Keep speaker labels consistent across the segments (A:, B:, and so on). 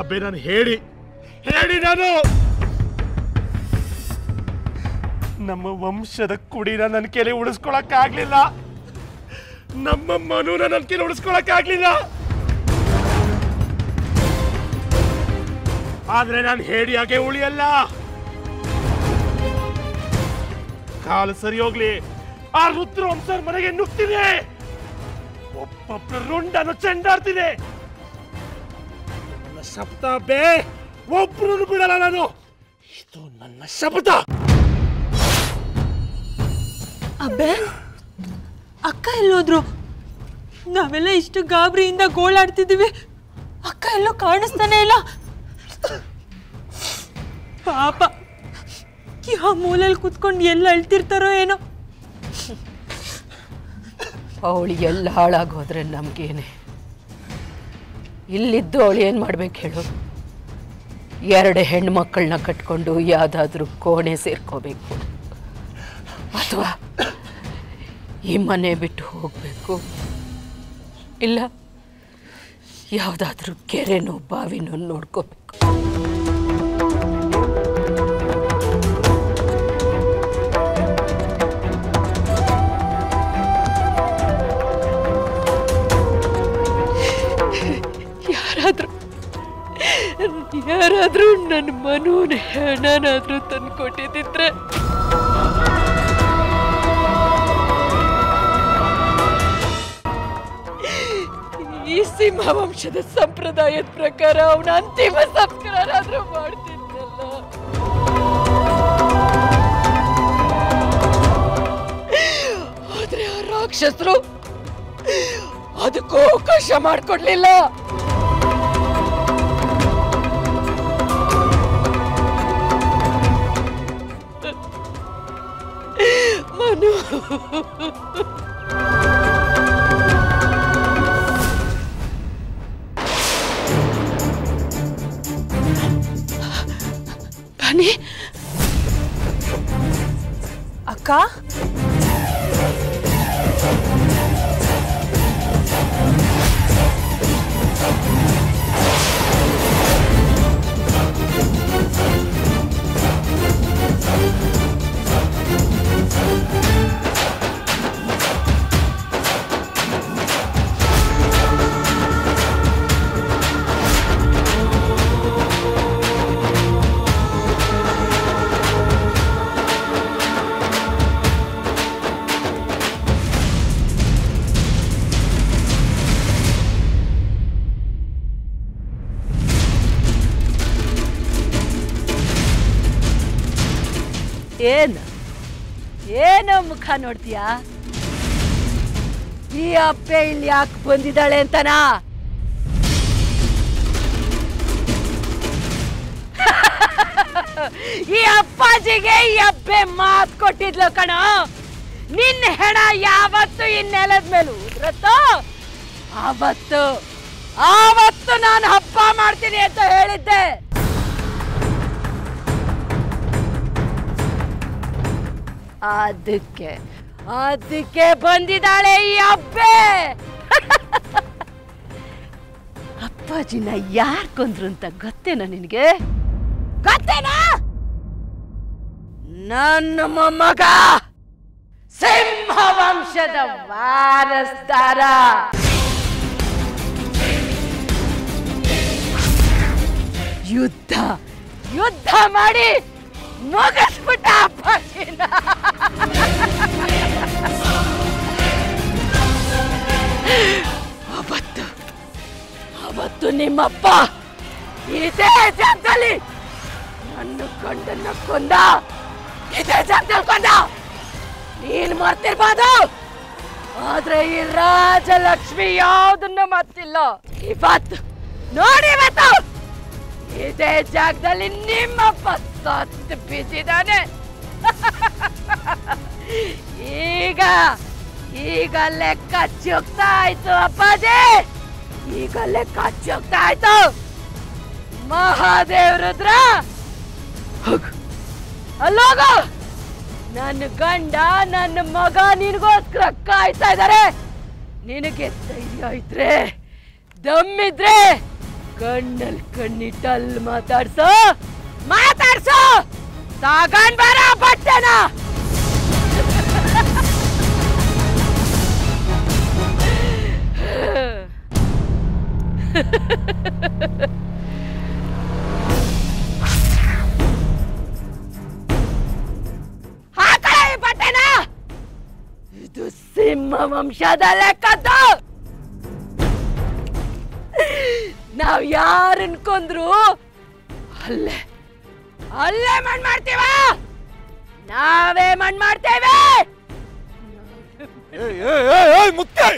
A: ಅಬ್ಬೆ ನಾನು ಹೇಳಿ ಹೇಳಿ ನಾನು ನಮ್ಮ ವಂಶದ ಕುಡಿನ ನನ್ನ ಕೆಲೆ ಉಳಿಸ್ಕೊಳಕ್ ಆಗ್ಲಿಲ್ಲ ನಮ್ಮ ಮನುನ ನನ್ನ ಕೆಲೆ ಉಳಿಸ್ಕೊಳಕ್ ಆಗ್ಲಿಲ್ಲ ಆದ್ರೆ ನಾನು ಹೇಡಿಯಾಗೆ ಉಳಿಯಲ್ಲ ಕಾಲು ಸರಿ ಹೋಗ್ಲಿ ಆ ರುದ್ರ ವಂಶರ್ ಮನೆಗೆ ನುಗ್ತೀನಿ ಒಬ್ಬೊಬ್ಬರ ರುಂಡನ್ನು ಚೆಂಡಾಡ್ತೀನಿ ನನ್ನ ಶಬ್ದ ಬೇ ಒಬ್ರು ಬಿಡಲ್ಲ ನಾನು ಇದು ನನ್ನ ಶಬ್ದ
B: ಅಬ್ಬೆ ಅಕ್ಕ ಎಲ್ಲೋದ್ರು ನಾವೆಲ್ಲ ಇಷ್ಟು ಗಾಬರಿಯಿಂದ ಗೋಳಾಡ್ತಿದ್ದೀವಿ ಅಕ್ಕ ಎಲ್ಲೋ ಕಾಣಿಸ್ತಾನೆ ಇಲ್ಲ ಪಾಪ ಯಾವ ಮೂಲೆಯಲ್ಲಿ ಕುತ್ಕೊಂಡು ಎಲ್ಲ ಅಳ್ತಿರ್ತಾರೋ ಏನೋ
C: ಅವಳು ಎಲ್ಲ ಹಾಳಾಗೋದ್ರೆ ನಮಗೇನೆ ಇಲ್ಲಿದ್ದು ಅವಳು ಏನು ಮಾಡ್ಬೇಕು ಹೇಳು ಎರಡು ಹೆಣ್ಣು ಮಕ್ಕಳನ್ನ ಕಟ್ಕೊಂಡು ಯಾವುದಾದ್ರೂ ಕೋಣೆ ಸೇರ್ಕೋಬೇಕು ಅಥವಾ ಈ ಮನೆ ಬಿಟ್ಟು ಹೋಗಬೇಕು ಇಲ್ಲ ಯಾವುದಾದ್ರೂ ಕೆರೆನೋ ಬಾವಿನೋ ನೋಡ್ಕೋಬೇಕು ಯಾರಾದ್ರೂ ಯಾರಾದ್ರೂ ನನ್ನ ಮನೂನ ಹೆಣನಾದ್ರೂ ತಂದು ಕೊಟ್ಟಿದ್ದಿದ್ರೆ ಈ ಸಿಂಹ ವಂಶದ ಸಂಪ್ರದಾಯದ ಪ್ರಕಾರ ಅವನ ಅಂತಿಮ ಸಂಸ್ಕಾರಾದ್ರೂ ಮಾಡ್ತಿದ್ದಲ್ಲ ಆದ್ರೆ ಆ ರಾಕ್ಷಸರು ಅದಕ್ಕೂ ಅವಕಾಶ ಮಾಡಿಕೊಡ್ಲಿಲ್ಲ ಮನು ಬನ್ನಿ
B: ಅಕ್ಕ
C: ಏನು ಏನೋ ಮುಖ ನೋಡ್ತೀಯಾ ಈ ಅಪ್ಪೆ ಇಲ್ಲಿ ಯಾಕೆ ಬಂದಿದ್ದಾಳೆ ಅಂತನಾ ಈ ಅಪ್ಪಾಜಿಗೆ ಈ ಅಬ್ಬೆ ಮಾತ್ ಕೊಟ್ಟಿದ್ಲು ಕಣ ನಿನ್ನ ಹೆಣ ಯಾವತ್ತು ಈ ನೆಲದ ಮೇಲೆ ಉದ್ರತ್ತೋ ಆವತ್ತು ಆವತ್ತು ನಾನು ಹಬ್ಬ ಮಾಡ್ತೀನಿ ಅಂತ ಹೇಳಿದ್ದೆ ಅದಕ್ಕೆ ಅದಕ್ಕೆ ಬಂದಿದ್ದಾಳೆ ಈ ಅಬ್ಬೆ ಅಪ್ಪಾಜಿನ ಯಾರ್ ಕೊಂದ್ರು ಅಂತ ಗೊತ್ತೇನಾ ನಿನಗೆ ಗೊತ್ತೇನಾ ನನ್ನ ಮೊಮ್ಮಗ ಸಿಂಹ ವಂಶದ ವಾರಸ್ದಾರ ಯುದ್ಧ ಯುದ್ಧ ಮಾಡಿ ಮುಗಿಸ್ಬಿಟ್ಟ ಅಪ್ಪಾಜಿನ ಅವತ್ತು ಅವತ್ತು ನಿಮ್ಮಪ್ಪ ಇದೇ ಜಾಗದಲ್ಲಿ ನನ್ನ ಗಂಡನ್ನ ಕೊಂದ ಇದೇ ಜಾಗದಲ್ಲಿ ಕೊಂದ ನೀನ್ ಮರ್ತಿರ್ಬೋದು ಆದ್ರೆ ಈ ರಾಜಲಕ್ಷ್ಮಿ ಯಾವ್ದನ್ನ ಮರ್ತಿಲ್ಲ ಇವತ್ತು ನೋಡಿ ಇವತ್ತು ಇದೇ ಜಾಗದಲ್ಲಿ ನಿಮ್ಮಪ್ಪ ಸತ್ತು ಬಿದ್ದಿದ್ದಾನೆ ಈಗ ಈಗ ಲೆಕ್ಕ ಚುಕ್ತಾ ಆಯ್ತು ಅಪ್ಪಾಜಿ ಈಗ ಲೆಕ್ಕ ಚುಕ್ತಾ ಆಯ್ತು ಮಹಾದೇವ್ ರುದ್ರ ಹೋಗು ಅಲ್ಲೋಗು ನನ್ನ ಗಂಡ ನನ್ನ ಮಗ ನಿನಗೋಸ್ಕರ ಕಾಯ್ತಾ ಇದ್ದಾರೆ ನಿನಗೆ ಧೈರ್ಯ ಇದ್ರೆ ದಮ್ಮಿದ್ರೆ ಕಣ್ಣಲ್ ಕಣ್ಣಿಟ್ಟಲ್ ಮಾತಾಡ್ಸೋ ಮಾತಾಡ್ಸೋ ತಗೊಂಡ್ ಬರ ಬಟ್ಟೆನ ಹಾಕಳ ಈ ಬಟ್ಟೆನ ಇದು ಸಿಂಹ ವಂಶದ ಲೆಕ್ಕದ್ದು ನಾವ್ ಯಾರನ್ ಕೊಂದ್ರು ಅಲ್ಲೇ ಅಲ್ಲೇ ಮಣ್ ಮಾಡ್ತೀವ ನಾವೇ ಮಣ್ ಮಾಡ್ತೇವೆ
A: ಮುತ್ತೆ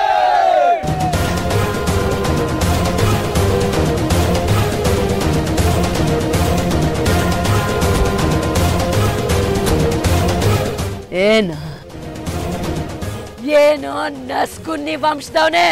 C: ಏನು ಏನು ನಸ್ಕುನ್ನಿ ವಂಶದವನೇ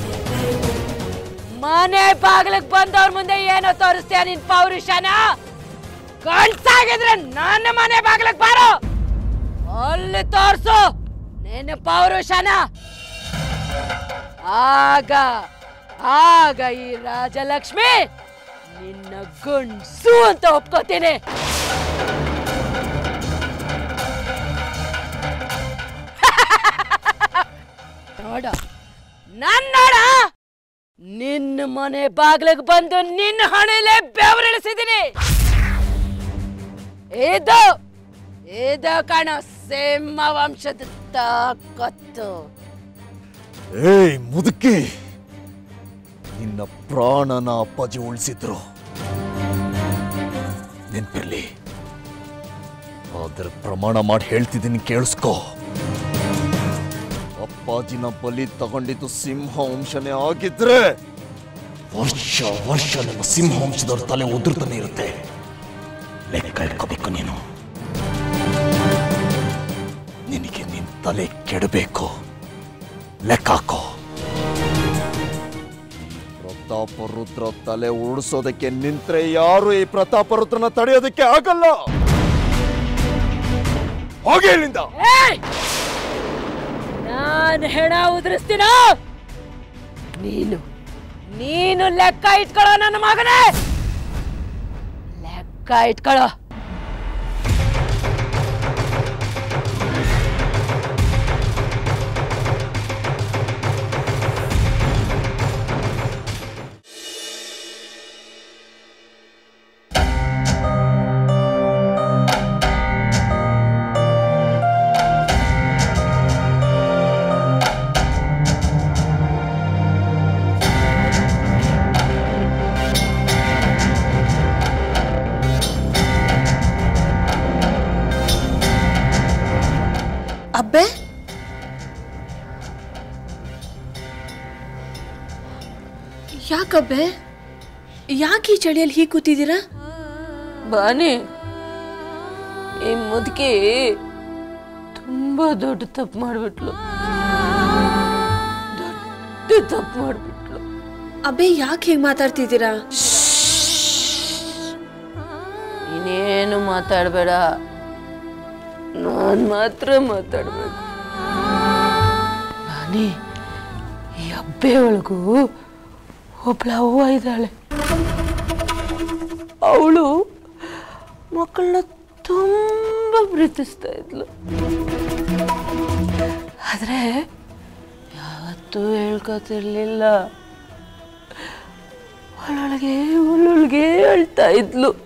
C: ಮನೆ ಬಾಗಿಲಿಗೆ ಬಂದವ್ರ ಮುಂದೆ ಏನೋ ತೋರಿಸ್ತೀಯ ನಿನ್ ಪೌರುಷನ ಕಣ್ಸಾಗಿದ್ರೆ ನನ್ನ ಮನೆ ಬಾಗಿಲಿಗೆ ಬಾರೋ ಅಲ್ಲಿ ತೋರ್ಸು ನಿನ್ನ ಪೌರುಷನ ಆಗ ಆಗ ಈ ರಾಜಲಕ್ಷ್ಮಿ ನಿನ್ನ ಗುಂಡ್ಸು ಅಂತ ಒಪ್ಕೋತೀನಿ ನೋಡ ನನ್ ನೋಡ ನಿನ್ನ ಮನೆ ಬಾಗ್ಲಿಗೆ ಬಂದು ನಿನ್ನ ಹಣೆಲೆ ಬೆವರಿಳಿಸಿದ್ದೀನಿ ಇದು ಇದು ಕಣ ಸಿಂಹ ವಂಶದ ತಾಕತ್ತು
D: ಏಯ್ ಮುದುಕಿ ನಿನ್ನ ಪ್ರಾಣನ ಅಪ್ಪಾಜಿ ಉಳಿಸಿದ್ರು ನೆನ್ಪಿರ್ಲಿ ಅದ್ರ ಪ್ರಮಾಣ ಮಾಡಿ ಹೇಳ್ತಿದ್ದೀನಿ ಕೇಳಿಸ್ಕೋ ಅಪ್ಪಾಜಿನ ಬಲಿ ತಗೊಂಡಿದ್ದು ಸಿಂಹ ವಂಶನೇ ಆಗಿದ್ರೆ ವರ್ಷ ವರ್ಷ ನಿಮ್ಮ ಸಿಂಹ ವಂಶದವ್ರ ತಲೆ ಉದುರ್ತಾನೆ ಇರುತ್ತೆ ಲೆಕ್ಕ ಇಟ್ಕೋಬೇಕು ನೀನು ನಿನಗೆ ನಿನ್ ತಲೆ ಕೆಡಬೇಕು ಲೆಕ್ಕ ಹಾಕೋ ಪ್ರತಾಪ ರುದ್ರ ತಲೆ ಉಳಿಸೋದಕ್ಕೆ ನಿಂತ್ರೆ ಯಾರು ಈ ಪ್ರತಾಪ ರುದ್ರನ ತಡೆಯೋದಕ್ಕೆ ಆಗಲ್ಲ ಹೋಗಿ ಇಲ್ಲಿಂದ
C: ಏಯ್! ನಾನ್ ಹೆಣ ಉದುರಿಸ್ತೀನ ನೀನು ನೀನು ಲೆಕ್ಕ ಇಟ್ಕೊಳ್ಳೋ ನನ್ನ ಮಗನೇ ಲೆಕ್ಕ ಇಟ್ಕೊಳ್ಳೋ
B: ಅಬ್ಬೆ ಯಾಕಬ್ಬೆ ಯಾಕೆ ಈ ಚಳಿಯಲ್ಲಿ ಹೀಗೆ ಕೂತಿದ್ದೀರಾ
C: ಬಾನಿ ಈ ಮುದುಕಿ ತುಂಬಾ ದೊಡ್ಡ ತಪ್ಪು ಮಾಡ್ಬಿಟ್ಲು ದೊಡ್ಡ ತಪ್ಪು ಮಾಡ್ಬಿಟ್ಲು
B: ಅಬ್ಬೆ ಯಾಕೆ ಹೀಗೆ ಮಾತಾಡ್ತಿದ್ದೀರಾ
C: ನೀನೇನು ಮಾತಾಡಬೇಡ ನಾನು ಮಾತ್ರ ಮಾತಾಡ್ಬೇಕು ಬಾನಿ ಈ ಹಬ್ಬೆ ಒಳಗೂ ಒಬ್ಳ ಅವ್ವ ಇದ್ದಾಳೆ ಅವಳು ಮಕ್ಕಳನ್ನ ತುಂಬ ಪ್ರೀತಿಸ್ತಾ ಇದ್ಲು ಆದರೆ ಯಾವತ್ತೂ ಹೇಳ್ಕೊತಿರ್ಲಿಲ್ಲ ಒಳೊಳಗೆ ಒಳ್ಳೊಳಗೆ ಅಳ್ತಾ ಇದ್ಲು